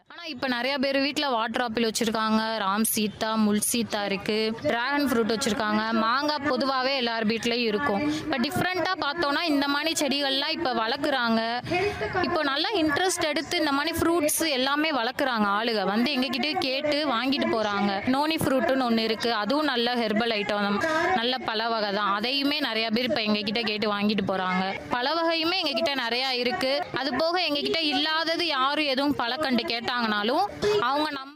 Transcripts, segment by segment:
ஆனா இப்ப நிறைய பேர் வீட்ல வாட்டர் ஆப்பிள் வச்சிருக்காங்க ராம் சீத்தா முள் சீத்தா இருக்கு டிராகன் ஃப்ரூட் வச்சிருக்காங்க மாங்காய் பொதுவாகவே எல்லார் வீட்லயும் இருக்கும் இப்போ டிஃப்ரெண்ட்டாக பார்த்தோம்னா இந்த மாதிரி செடிகள்லாம் இப்போ வளர்க்குறாங்க இப்போ நல்லா இன்ட்ரெஸ்ட் எடுத்து இந்த மாதிரி ஃப்ரூட்ஸ் எல்லாமே வளர்க்குறாங்க ஆளுங்க வந்து எங்ககிட்ட கேட்டு வாங்கிட்டு போறாங்க நோனி ஃப்ரூட்டுன்னு ஒன்று இருக்கு அதுவும் நல்ல ஹெர்பல் ஐட்டம் நல்ல பல வகை தான் அதையுமே நிறைய பேர் இப்போ எங்ககிட்ட கேட்டு வாங்கிட்டு போறாங்க பல வகையுமே எங்ககிட்ட நிறைய இருக்கு அது போக எங்ககிட்ட இல்லாதது யாரும் எதுவும் பழக்கண்டு கேட்டாங்கனாலும் அவங்க நம்ம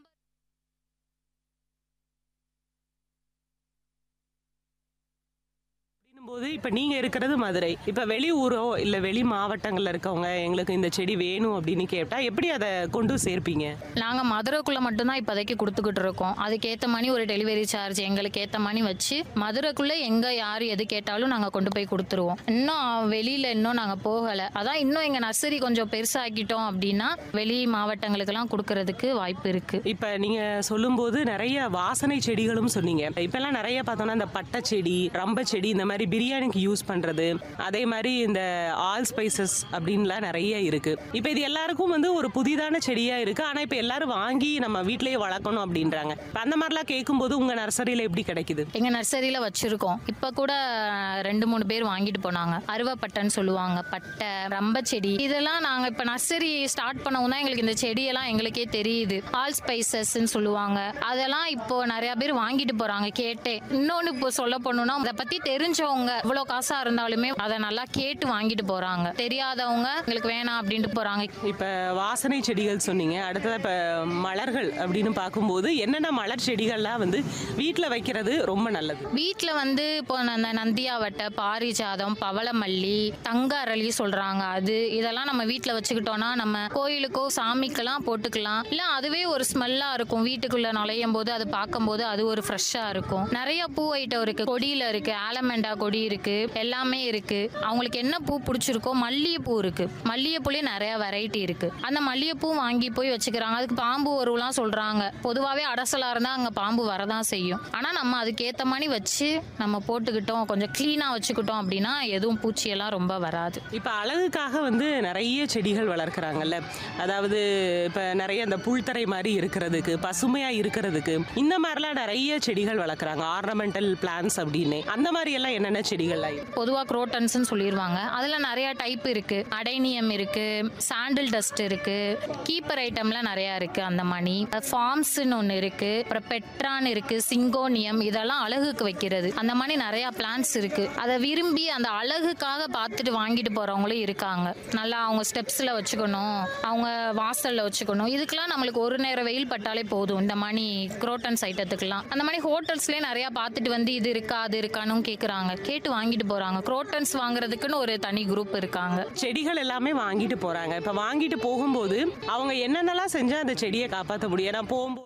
போது இப்ப நீங்க இருக்கிறது மதுரை இப்ப வெளி ஊரோ இல்ல வெளி மாவட்டங்கள்ல இருக்கவங்க எங்களுக்கு இந்த செடி வேணும் அப்படின்னு கேட்டா எப்படி அதை கொண்டு சேர்ப்பீங்க நாங்கள் மதுரைக்குள்ளே மட்டும்தான் இப்போதைக்கு கொடுத்துக்கிட்டு இருக்கோம் அதுக்கேற்ற மாதிரி ஒரு டெலிவரி சார்ஜ் எங்களுக்கு ஏற்ற மாதிரி வச்சு மதுரைக்குள்ளே எங்கே யார் எது கேட்டாலும் நாங்கள் கொண்டு போய் கொடுத்துருவோம் இன்னும் வெளியில் இன்னும் நாங்கள் போகலை அதான் இன்னும் எங்கள் நர்சரி கொஞ்சம் பெருசாக்கிட்டோம் அப்படின்னா வெளி மாவட்டங்களுக்கெல்லாம் கொடுக்கறதுக்கு வாய்ப்பு இருக்குது இப்ப நீங்க சொல்லும்போது நிறைய வாசனை செடிகளும் சொன்னீங்க இப்ப எல்லாம் நிறைய பார்த்தோம்னா இந்த பட்டை செடி ரம்ப செடி இந்த மாதிரி பிரியாணிக்கு யூஸ் பண்றது அதே மாதிரி இந்த ஆல் ஸ்பைசஸ் அப்படின்லாம் நிறைய இருக்கு இப்ப இது எல்லாருக்கும் வந்து ஒரு புதிதான செடியா இருக்கு ஆனா இப்ப எல்லாரும் வாங்கி நம்ம வீட்லயே வளர்க்கணும் அப்படின்றாங்க இப்ப அந்த மாதிரிலாம் கேட்கும்போது உங்க நர்சரியில எப்படி கிடைக்குது எங்கள் நர்சரியில் வச்சுருக்கோம் இப்போ கூட ரெண்டு மூணு பேர் வாங்கிட்டு போனாங்க அருவப்பட்டைன்னு சொல்லுவாங்க பட்டை ரம்ப செடி இதெல்லாம் நாங்கள் இப்போ நர்சரி ஸ்டார்ட் பண்ணவும் தான் எங்களுக்கு இந்த செடியெல்லாம் எங்களுக்கே தெரியுது ஆல் ஸ்பைசஸ்ன்னு சொல்லுவாங்க அதெல்லாம் இப்போ நிறைய பேர் வாங்கிட்டு போகிறாங்க கேட்டே இன்னொன்று இப்போ சொல்ல போகணுன்னா அதை பற்றி தெரிஞ்சவங்க இவ்வளோ காசாக இருந்தாலுமே அதை நல்லா கேட்டு வாங்கிட்டு போகிறாங்க தெரியாதவங்க எங்களுக்கு வேணாம் அப்படின்ட்டு போகிறாங்க இப்ப வாசனை செடிகள் சொன்னீங்க அடுத்தது இப்ப மலர்கள் அப்படின்னு பார்க்கும்போது என்னென்ன மலர் செடிகள்லாம் வந்து வீட்ல வைக்கிறது ரொம்ப நல்லது வீட்டில் வந்து இப்போ அந்த நந்தியாவட்டை பாரிஜாதம் பவளமல்லி தங்க அரளி சொல்றாங்க அது இதெல்லாம் நம்ம வீட்டில் வச்சுக்கிட்டோம்னா நம்ம கோயிலுக்கோ சாமிக்கெல்லாம் போட்டுக்கலாம் இல்லை அதுவே ஒரு ஸ்மெல்லாக இருக்கும் வீட்டுக்குள்ள நுழையும் போது அது பார்க்கும்போது அது ஒரு ஃப்ரெஷ்ஷாக இருக்கும் நிறைய பூ ஐட்டம் இருக்கு கொடியில இருக்கு ஆலமெண்டா கொடி இருக்கு எல்லாமே இருக்கு அவங்களுக்கு என்ன பூ பிடிச்சிருக்கோ மல்லிகைப்பூ இருக்கு மல்லிகைப்பூலேயே நிறைய வெரைட்டி இருக்கு அந்த மல்லிகைப்பூ வாங்கி போய் வச்சுக்கிறாங்க அதுக்கு பாம்பு வருவலாம் சொல்றாங்க பொதுவாகவே அடசலாக இருந்தால் அங்கே பாம்பு வரதான் செய்யும் ஆனால் நம்ம அதுக்கேற்ற மாதிரி வச்சு நம்ம போட்டுக்கிட்டோம் கொஞ்சம் க்ளீனாக வச்சுக்கிட்டோம் அப்படின்னா எதுவும் பூச்சியெல்லாம் ரொம்ப வராது இப்ப அழகுக்காக வந்து நிறைய செடிகள் வளர்க்குறாங்கல்ல அதாவது இப்ப நிறைய இந்த புல்தரை மாதிரி இருக்கிறதுக்கு பசுமையா இருக்கிறதுக்கு இந்த மாதிரிலாம் நிறைய செடிகள் வளர்க்குறாங்க ஆர்னமெண்டல் பிளான்ஸ் அப்படின்னு அந்த மாதிரி எல்லாம் என்னென்ன செடிகள்லாம் இருக்கு பொதுவாக குரோட்டன்ஸ்னு சொல்லிடுவாங்க அதில் நிறைய டைப் இருக்கு அடைனியம் இருக்கு சாண்டில் டஸ்ட் இருக்கு கீப்பர் ஐட்டம்ல நிறைய இருக்கு அந்த மணி ஃபார்ம்ஸ்னு ஒன்று இருக்கு அப்புறம் பெட்ரான் இருக்கு சிங்கோனியம் இதெல்லாம் அழகுக்கு வைக்கிறது அந்த மாதிரி நிறைய பிளான்ஸ் இருக்கு அதை விரும்பி அந்த அழகுக்காக பார்த்துட்டு வாங்கிட்டு போறவங்களும் இருக்காங்க நல்லா அவங்க ஸ்டெப்ஸ்ல வச்சுக்கணும் அவங்க வாசல்ல வச்சுக்கணும் இதுக்கெல்லாம் நம்மளுக்கு ஒரு நேரம் வெயில் பட்டாலே போதும் இந்த மாதிரி குரோட்டன்ஸ் ஐட்டத்துக்கெல்லாம் அந்த மாதிரி ஹோட்டல்ஸ்லேயே நிறைய பார்த்துட்டு வந்து இது இருக்கா அது இருக்கான்னு கேட்குறாங்க கேட்டு வாங்கிட்டு போறாங்க குரோட்டன்ஸ் வாங்குறதுக்குன்னு ஒரு தனி குரூப் இருக்காங்க செடிகள் எல்லாமே வாங்கிட்டு போறாங்க இப்ப வாங்கிட்டு போகும்போது அவங்க என்னென்னலாம் செஞ்சா அந்த செடியை காப்பாற்ற முடியும் நான் போகும்போது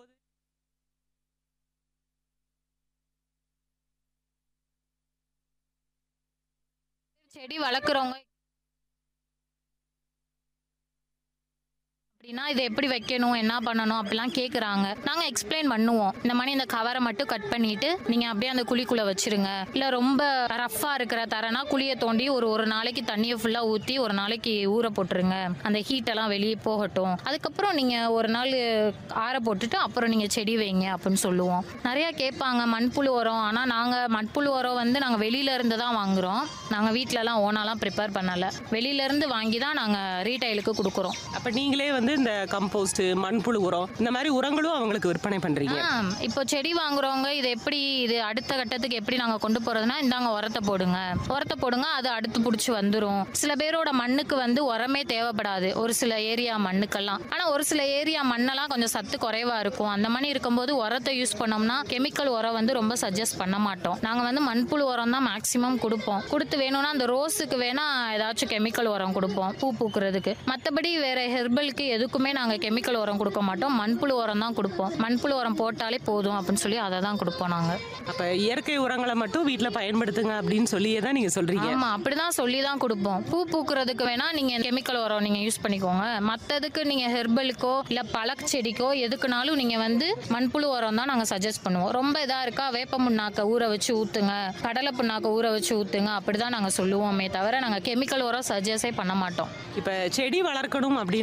செடி வளர்க்குறவங்க அப்படின்னா இதை எப்படி வைக்கணும் என்ன பண்ணணும் அப்படிலாம் கேட்குறாங்க நாங்கள் எக்ஸ்பிளைன் பண்ணுவோம் இந்த மாதிரி இந்த கவரை மட்டும் கட் பண்ணிட்டு நீங்கள் அப்படியே அந்த குழிக்குள்ளே வச்சிருங்க இல்லை ரொம்ப ரஃப்பாக இருக்கிற தரனா குழியை தோண்டி ஒரு ஒரு நாளைக்கு தண்ணியை ஃபுல்லாக ஊற்றி ஒரு நாளைக்கு ஊற போட்டுருங்க அந்த ஹீட்டெல்லாம் வெளியே போகட்டும் அதுக்கப்புறம் நீங்கள் ஒரு நாள் ஆற போட்டுட்டு அப்புறம் நீங்கள் செடி வைங்க அப்படின்னு சொல்லுவோம் நிறையா கேட்பாங்க மண்புழு உரம் ஆனால் நாங்கள் மண்புழு உரம் வந்து நாங்கள் வெளியில இருந்து தான் வாங்குறோம் நாங்கள் வீட்டிலலாம் ஓனாலாம் ப்ரிப்பேர் பண்ணலை வெளியில இருந்து வாங்கி தான் நாங்கள் ரீட்டைலுக்கு கொடுக்குறோம் அப்ப நீங்களே வந்து இந்த கம்போஸ்ட் மண்புழு உரம் இந்த மாதிரி உரங்களும் அவங்களுக்கு விற்பனை பண்றீங்க ஆ, இப்போ செடி வாங்குறவங்க இது எப்படி இது அடுத்த கட்டத்துக்கு எப்படி நாங்கள் கொண்டு போறதுன்னா இந்தாங்க உரத்தை போடுங்க உரத்தை போடுங்க அது அடுத்து பிடிச்சி வந்துடும் சில பேரோட மண்ணுக்கு வந்து உரமே தேவைப்படாது ஒரு சில ஏரியா மண்ணுக்கெல்லாம் ஆனால் ஒரு சில ஏரியா மண்ணெல்லாம் கொஞ்சம் சத்து குறைவா இருக்கும் அந்த மாதிரி இருக்கும்போது உரத்தை யூஸ் பண்ணோம்னா கெமிக்கல் உரம் வந்து ரொம்ப சஜஸ்ட் பண்ண மாட்டோம் நாங்கள் வந்து மண்புழு உரம் தான் மேக்ஸிமம் கொடுப்போம் கொடுத்து வேணும்னா அந்த ரோஸுக்கு வேணா ஏதாச்சும் கெமிக்கல் உரம் கொடுப்போம் பூ பூக்கிறதுக்கு மற்றபடி வேற ஹெர்பலுக்கு எதுக்குமே நாங்கள் கெமிக்கல் உரம் கொடுக்க மாட்டோம் மண்புழு உரம் தான் கொடுப்போம் மண்புழு உரம் போட்டாலே போதும் அப்படின்னு சொல்லி அதை தான் கொடுப்போம் நாங்கள் அப்ப இயற்கை உரங்களை மட்டும் வீட்ல பயன்படுத்துங்க அப்படின்னு சொல்லியே தான் நீங்க சொல்றீங்க ஆமா அப்படிதான் சொல்லி தான் கொடுப்போம் பூ பூக்கிறதுக்கு வேணா நீங்க கெமிக்கல் உரம் நீங்க யூஸ் பண்ணிக்கோங்க மத்ததுக்கு நீங்க ஹெர்பலுக்கோ இல்ல பழச்செடிக்கோ எதுக்குனாலும் நீங்க வந்து மண்புழு உரம் தான் நாங்க சஜஸ்ட் பண்ணுவோம் ரொம்ப இதா இருக்கா வேப்ப முன்னாக்க ஊற வச்சு ஊத்துங்க கடலை புண்ணாக்க ஊற வச்சு ஊத்துங்க அப்படிதான் நாங்க சொல்லுவோமே தவிர நாங்க கெமிக்கல் உரம் சஜஸ்டே பண்ண மாட்டோம் இப்ப செடி வளர்க்கணும் அப்படின்னு